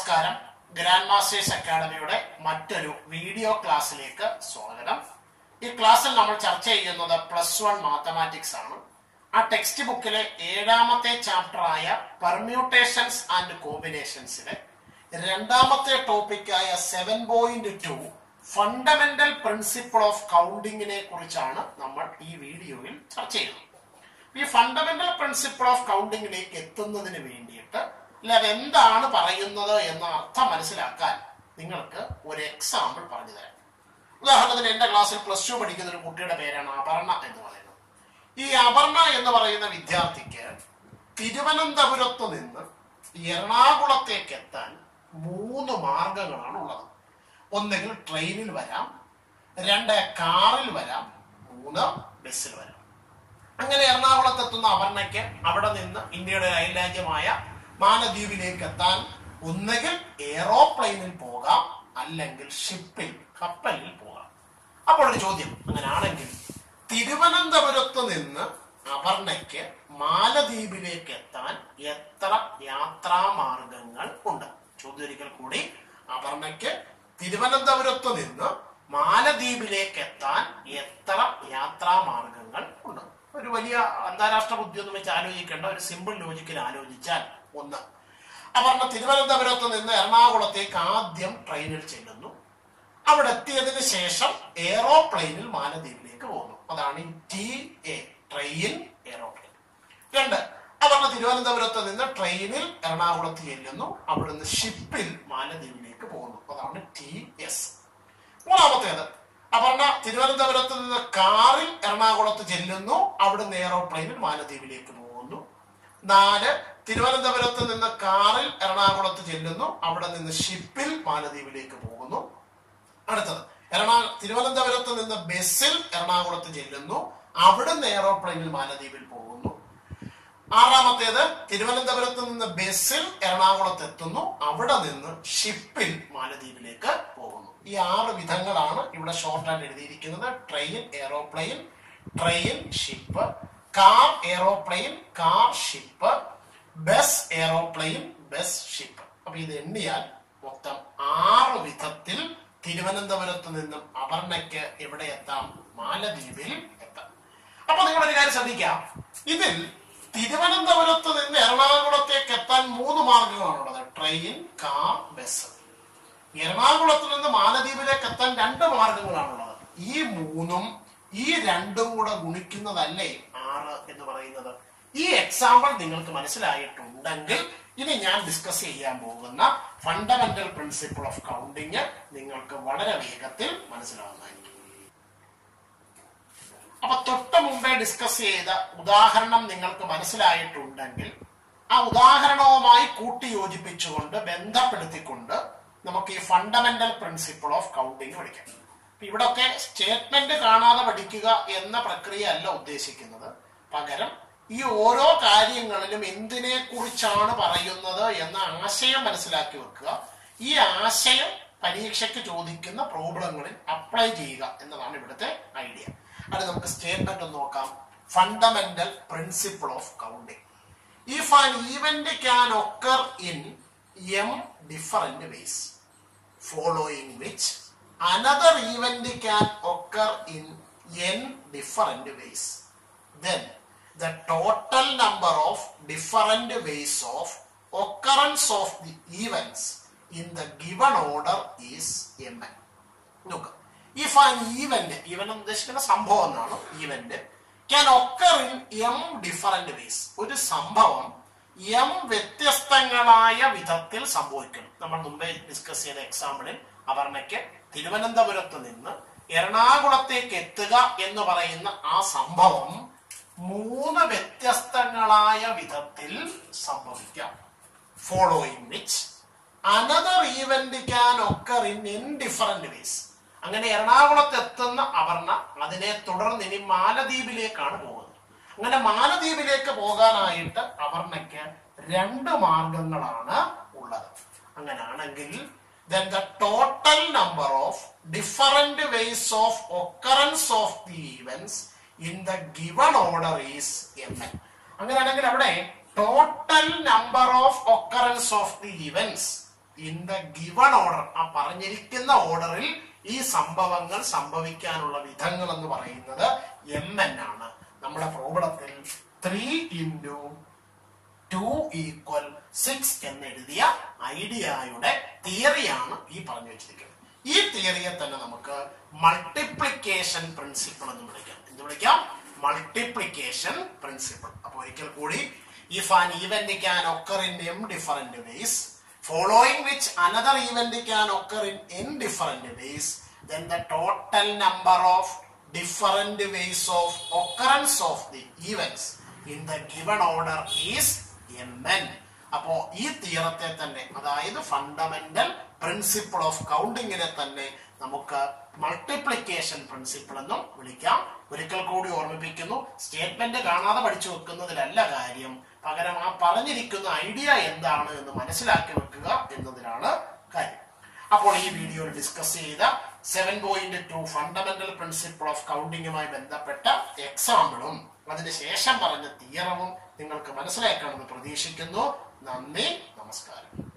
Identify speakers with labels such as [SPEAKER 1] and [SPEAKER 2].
[SPEAKER 1] നമസ്കാരം grand masters അക്കാഡമിയുടെ മറ്റൊരു video ക്ലാസ്സിലേക്ക് സ്വാഗതം ഈ ക്ലാസ്സിൽ നമ്മൾ ചർച്ച ചെയ്യുന്നത് പ്ലസ് വൺ മാത്തമാറ്റിക്സ് ആണ് ആ ടെക്സ്റ്റ് ബുക്കിലെ ഏഴാമത്തെ ചാപ്റ്റർ ആയ പെർമ്യൂട്ടേഷൻസ് ആൻഡ് കോമ്പിനേഷൻസിലെ രണ്ടാമത്തെ ടോപ്പിക്കായ seven point two fundamental principle of കൗണ്ടിങ്ങിനെ കുറിച്ചാണ് നമ്മൾ ഈ വീഡിയോയിൽ ചർച്ച ചെയ്യുന്നത് ഈ ഫണ്ടമെന്റൽ പ്രിൻസിപ്പിൾ ഓഫ് കൗണ്ടിങ്ങിലേക്ക് എത്തുന്നതിന് വേണ്ടിയിട്ട് അല്ല അതെന്താണ് പറയുന്നത് എന്ന അർത്ഥം മനസ്സിലാക്കാൻ നിങ്ങൾക്ക് ഒരു എക്സാമ്പിൾ പറഞ്ഞു തരാം ഉദാഹരണത്തിന് എന്റെ ക്ലാസ്സിൽ പ്ലസ് ടു പഠിക്കുന്ന ഒരു കുട്ടിയുടെ പേരാണ് അപർണ എന്ന് പറയുന്നത് ഈ അപർണ എന്ന് പറയുന്ന വിദ്യാർത്ഥിക്ക് തിരുവനന്തപുരത്ത് നിന്ന് എറണാകുളത്തേക്ക് എത്താൻ മൂന്ന് മാർഗങ്ങളാണ് ഉള്ളത് ഒന്നുകിൽ ട്രെയിനിൽ വരാം രണ്ട് കാറിൽ വരാം മൂന്ന് ബസ്സിൽ വരാം അങ്ങനെ എറണാകുളത്ത് എത്തുന്ന അപർണയ്ക്ക് അവിടെ നിന്ന് ഇന്ത്യയുടെ അയൽരാജ്യമായ മാലദ്വീപിലേക്ക് എത്താൻ ഒന്നുകിൽ എയറോപ്ലെയിനിൽ പോകാം അല്ലെങ്കിൽ ഷിപ്പിൽ കപ്പലിൽ പോകാം അപ്പോൾ ഒരു ചോദ്യം അങ്ങനെയാണെങ്കിൽ തിരുവനന്തപുരത്ത് നിന്ന് അപർണയ്ക്ക് മാലദ്വീപിലേക്ക് എത്താൻ എത്ര യാത്രാ മാർഗങ്ങൾ ഉണ്ട് ചോദ്യം ഒരിക്കൽ കൂടി അപർണയ്ക്ക് തിരുവനന്തപുരത്ത് നിന്ന് മാലദ്വീപിലേക്ക് എത്താൻ എത്ര യാത്രാ മാർഗങ്ങൾ ഉണ്ട് ഒരു വലിയ അന്താരാഷ്ട്ര ബുദ്ധി ഒന്നും വെച്ച് ആലോചിക്കേണ്ട ഒരു സിമ്പിൾ ലോജിക്കിൽ ആലോചിച്ചാൽ ഒന്ന് അപർണ തിരുവനന്തപുരത്ത് നിന്ന് എറണാകുളത്തേക്ക് ആദ്യം ട്രെയിനിൽ ചെല്ലുന്നു അവിടെ എത്തിയതിനു ശേഷം എയറോപ്ലെയിനിൽ മാലദ്വീപിലേക്ക് പോകുന്നു അതാണ് ഈ ടി എ ട്രെയിൻ എയറോപ്ലെയിൻ രണ്ട് അപർണ തിരുവനന്തപുരത്ത് നിന്ന് ട്രെയിനിൽ എറണാകുളത്ത് ചെല്ലുന്നു അവിടുന്ന് ഷിപ്പിൽ മാലദ്വീപിലേക്ക് പോകുന്നു അതാണ് ടി എസ് മൂന്നാമത്തേത് അപർണ തിരുവനന്തപുരത്ത് നിന്ന് കാറിൽ എറണാകുളത്ത് ചെല്ലുന്നു അവിടുന്ന് എയറോപ്ലെയിനിൽ മാലദ്വീപിലേക്ക് പോകുന്നു നാല് തിരുവനന്തപുരത്ത് നിന്ന് കാറിൽ എറണാകുളത്ത് ചെല്ലുന്നു അവിടെ നിന്ന് ഷിപ്പിൽ മാലദ്വീപിലേക്ക് പോകുന്നു അടുത്തത് എറണാ തിരുവനന്തപുരത്ത് നിന്ന് ബസ്സിൽ എറണാകുളത്ത് ചെല്ലുന്നു അവിടുന്ന് എയറോപ്ലെയിനിൽ മാലദ്വീപിൽ പോകുന്നു ആറാമത്തേത് തിരുവനന്തപുരത്ത് നിന്ന് ബസ്സിൽ എറണാകുളത്ത് എത്തുന്നു അവിടെ നിന്ന് ഷിപ്പിൽ മാലദ്വീപിലേക്ക് പോകുന്നു ഈ ആറ് വിധങ്ങളാണ് ഇവിടെ ഷോർട്ട് ആയിട്ട് എഴുതിയിരിക്കുന്നത് train aeroplane train ship car aeroplane car ship bus aeroplane bus ship അപ്പൊ ഇത് എണ്ണിയാൽ മൊത്തം ആറ് വിധത്തിൽ തിരുവനന്തപുരത്ത് നിന്നും അപർണയ്ക്ക് എവിടെ എത്താം മാലദ്വീപിൽ എത്താം അപ്പൊ നിങ്ങൾ ഒരു കാര്യം ശ്രദ്ധിക്കാം ഇതിൽ തിരുവനന്തപുരത്ത് നിന്ന് എറണാകുളത്തേക്ക് എത്താൻ മൂന്ന് മാർഗങ്ങളാണുള്ളത് ട്രെയിൻ കാർ ബസ് എറണാകുളത്ത് നിന്ന് മാലദ്വീപിലേക്ക് എത്താൻ രണ്ട് മാർഗങ്ങളാണുള്ളത് ഈ മൂന്നും ഈ രണ്ടും കൂടെ ഗുണിക്കുന്നതല്ലേ ആറ് എന്ന് പറയുന്നത് ഈ എക്സാമ്പിൾ നിങ്ങൾക്ക് മനസ്സിലായിട്ടുണ്ടെങ്കിൽ ഇനി ഞാൻ ഡിസ്കസ് ചെയ്യാൻ പോകുന്ന ഫണ്ടമെന്റൽ പ്രിൻസിപ്പിൾ ഓഫ് കൗണ്ടിങ് നിങ്ങൾക്ക് വളരെ വേഗത്തിൽ മനസ്സിലാവുന്നതായിരിക്കും അപ്പൊ തൊട്ട് മുമ്പേ ഡിസ്കസ് ചെയ്ത ഉദാഹരണം നിങ്ങൾക്ക് മനസ്സിലായിട്ടുണ്ടെങ്കിൽ ആ ഉദാഹരണവുമായി കൂട്ടി യോജിപ്പിച്ചുകൊണ്ട് ബന്ധപ്പെടുത്തിക്കൊണ്ട് നമുക്ക് ഈ ഫണ്ടമെന്റൽ പ്രിൻസിപ്പിൾ ഓഫ് കൗണ്ടിങ് പഠിക്കാം അപ്പൊ ഇവിടൊക്കെ സ്റ്റേറ്റ്മെന്റ് കാണാതെ പഠിക്കുക എന്ന പ്രക്രിയ അല്ല ഉദ്ദേശിക്കുന്നത് പകരം ഈ ഓരോ കാര്യങ്ങളിലും എന്തിനെ കുറിച്ചാണ് പറയുന്നത് എന്ന ആശയം മനസ്സിലാക്കി വെക്കുക ഈ ആശയം പരീക്ഷയ്ക്ക് ചോദിക്കുന്ന പ്രോബ്ലങ്ങളിൽ അപ്ലൈ ചെയ്യുക എന്നതാണ് ഇവിടുത്തെ ഐഡിയ അത് നമുക്ക് സ്റ്റേറ്റ്മെന്റ് ഒന്ന് നോക്കാം fundamental principle of counting if an event can occur in M different ways following which another event can occur in n different ways. Then the total number of different ways of occurrence of the events in the given order is mn. നോക്ക് if an event even ഉദ്ദേശിക്കുന്ന സംഭവം എന്നാണ് event can occur in M different ways ഒരു സംഭവം M വ്യത്യസ്തങ്ങളായ വിധത്തിൽ സംഭവിക്കണം നമ്മൾ മുമ്പേ ഡിസ്കസ് ചെയ്ത എക്സാമ്പിളിൽ അപർണയ്ക്ക് തിരുവനന്തപുരത്ത് നിന്ന് എറണാകുളത്തേക്ക് എത്തുക എന്ന് പറയുന്ന ആ സംഭവം മൂന്ന് വ്യത്യസ്തങ്ങളായ വിധത്തിൽ സംഭവിക്കാം following which another event can occur in in different ways അങ്ങനെ എറണാകുളത്ത് എത്തുന്ന അപർണ അതിനെ തുടർന്ന് ഇനി മാലദ്വീപിലേക്കാണ് പോകുന്നത് അങ്ങനെ മാലദ്വീപിലേക്ക് പോകാനായിട്ട് അപർണയ്ക്ക് രണ്ട് മാർഗങ്ങളാണ് ഉള്ളത് അങ്ങനാണെങ്കിൽ then the total number of different ways of occurrence of the events in the given order is mn അങ്ങനെയാണെങ്കിൽ അവിടെ total number of occurrences of the events in the given order ആ പറഞ്ഞിരിക്കുന്ന ഓർഡറിൽ ഈ സംഭവങ്ങൾ സംഭവിക്കാനുള്ള വിധങ്ങൾ എന്ന് പറയുന്നത് എം എൻ ആണ് നമ്മുടെ പ്രോബ്ലത്തിൽ three into two equal six എന്നെഴുതിയ ഐഡിയയുടെ തിയറിയാണ് ഈ പറഞ്ഞു വെച്ചിരിക്കുന്നത് ഈ തിയറിയെ തന്നെ നമുക്ക് മൾട്ടിപ്ലിക്കേഷൻ പ്രിൻസിപ്പിൾ എന്ന് വിളിക്കാം എന്ത് വിളിക്കാം മൾട്ടിപ്ലിക്കേഷൻ പ്രിൻസിപ്പിൾ അപ്പൊ ഒരിക്കൽ കൂടി if an event can occur in M different ways following which another event can occur in n different ways then the total number of different ways of occurrence of the events in the given order is mn അപ്പോ ഈ തിയറത്തെ തന്നെ അതായത് fundamental principle of കൗണ്ടിങ്ങിനെ തന്നെ നമുക്ക് multiplication principle എന്നും വിളിക്കാം ഒരിക്കൽ കൂടി ഓർമ്മിപ്പിക്കുന്നു സ്റ്റേറ്റ്മെന്റ് കാണാതെ പഠിച്ചു വെക്കുന്നതിലല്ല കാര്യം പകരം ആ പറഞ്ഞിരിക്കുന്ന ഐഡിയ എന്താണ് എന്ന് മനസ്സിലാക്കി വെക്കുക എന്നതിലാണ് കാര്യം അപ്പോൾ ഈ വീഡിയോയിൽ ഡിസ്കസ് ചെയ്ത seven point two fundamental principle of കൗണ്ടിങ്ങുമായി ബന്ധപ്പെട്ട എക്സാമ്പിളും അതിനുശേഷം പറഞ്ഞ തിയറവും നിങ്ങൾക്ക് മനസ്സിലാക്കണമെന്ന് പ്രതീക്ഷിക്കുന്നു നന്ദി നമസ്കാരം